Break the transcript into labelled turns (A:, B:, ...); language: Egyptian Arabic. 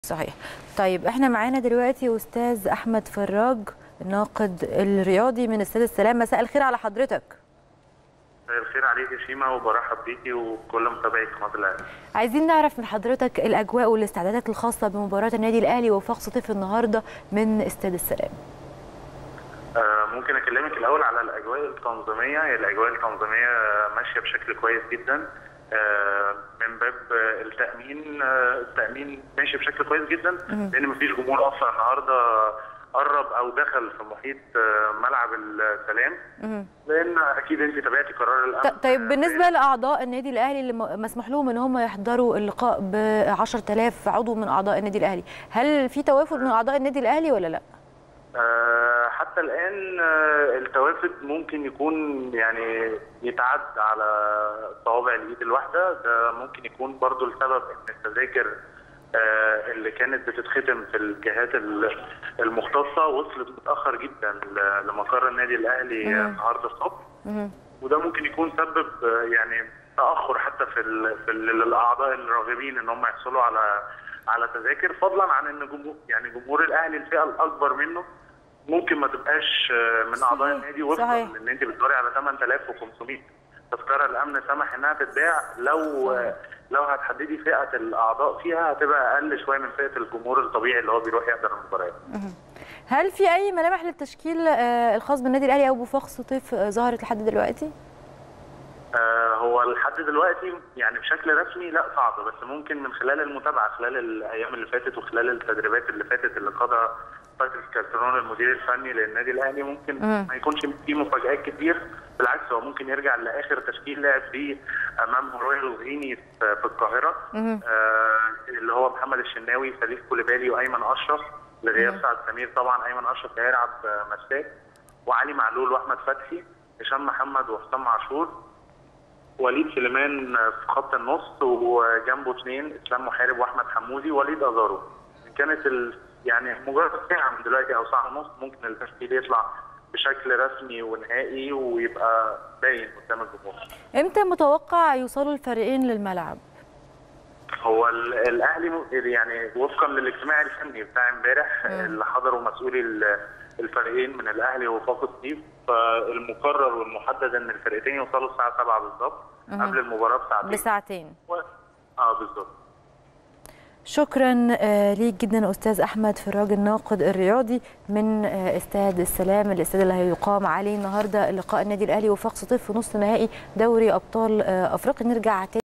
A: صحيح طيب احنا معانا دلوقتي استاذ احمد فراج الناقد الرياضي من استاد السلام مساء الخير على حضرتك
B: مساء الخير عليك يا شيما وبرحب بيكي وكل متابعي قناه الاهلي.
A: عايزين نعرف من حضرتك الاجواء والاستعدادات الخاصه بمباراه النادي الاهلي ووفاق سطيف النهارده من استاد السلام.
B: آه ممكن اكلمك الاول على الاجواء التنظيميه، هي الاجواء التنظيميه ماشيه بشكل كويس جدا. آه من باب التامين آه التامين ماشي بشكل كويس جدا لان مفيش جمهور اصلا النهارده قرب او دخل في محيط ملعب السلام لان اكيد انت تابعتي قرار الامن
A: طيب بالنسبه لاعضاء النادي الاهلي اللي مسموح لهم ان هم يحضروا اللقاء ب 10000 عضو من اعضاء النادي الاهلي هل في توافد من اعضاء النادي الاهلي ولا لا
B: أه حتى الان التوافد ممكن يكون يعني يتعد على صوابع الايد الواحده ده ممكن يكون برضو السبب ان التذاكر اللي كانت بتتختم في الجهات المختصه وصلت متاخر جدا لمقر النادي الاهلي النهارده الصبح وده ممكن يكون سبب يعني تاخر حتى في ال في ال الاعضاء الراغبين ان هم يحصلوا على على تذاكر فضلا عن ان جمهور يعني جمهور الاهلي الفئه الاكبر منه ممكن ما تبقاش من اعضاء النادي وفقا ان انت بتدوري على 8500 تذكره الامن سمح انها تتباع لو صحيح. لو هتحددي فئه الاعضاء فيها هتبقى اقل شويه من فئه الجمهور الطبيعي اللي هو بيروح يحضر المباريات.
A: هل في اي ملامح للتشكيل الخاص بالنادي الاهلي او بوفاق سطيف ظهرت لحد دلوقتي؟
B: آه هو لحد دلوقتي يعني بشكل رسمي لا صعب بس ممكن من خلال المتابعه خلال الايام اللي فاتت وخلال التدريبات اللي فاتت اللي قادها باتريس كارترون المدير الفني للنادي الاهلي ممكن مم. ما يكونش في مفاجات كتير بالعكس هو ممكن يرجع لاخر تشكيل لعب فيه امام رويال الغيني في القاهره آه اللي هو محمد الشناوي سليف كوليبالي وايمن اشرف لغياب سعد سمير طبعا ايمن اشرف هيلعب مساك وعلي معلول واحمد فتحي هشام محمد وحسام عاشور وليد سليمان في خط النص وجنبه اثنين اسلام محارب واحمد حمودي وليد ازارو كانت ال... يعني مجرد ساعه من دلوقتي او ساعه ونص ممكن التشكيل يطلع بشكل رسمي ونهائي ويبقى باين قدام الجمهور.
A: امتى متوقع يوصلوا الفريقين للملعب؟
B: هو الاهلي يعني وفقا للاجتماع الفني بتاع امبارح اللي حضروا مسؤولي الفريقين من الاهلي ووفاق سطيف فالمقرر والمحدد ان الفرقتين يوصلوا الساعه 7 بالظبط قبل المباراه بساعتين
A: بساعتين
B: و... اه بالظبط
A: شكرا ليك جدا استاذ احمد فراج الناقد الرياضي من استاد السلام الاستاد اللي هيقام عليه النهارده لقاء النادي الاهلي وفاق سطيف في نصف نهائي دوري ابطال افريقيا نرجع تاني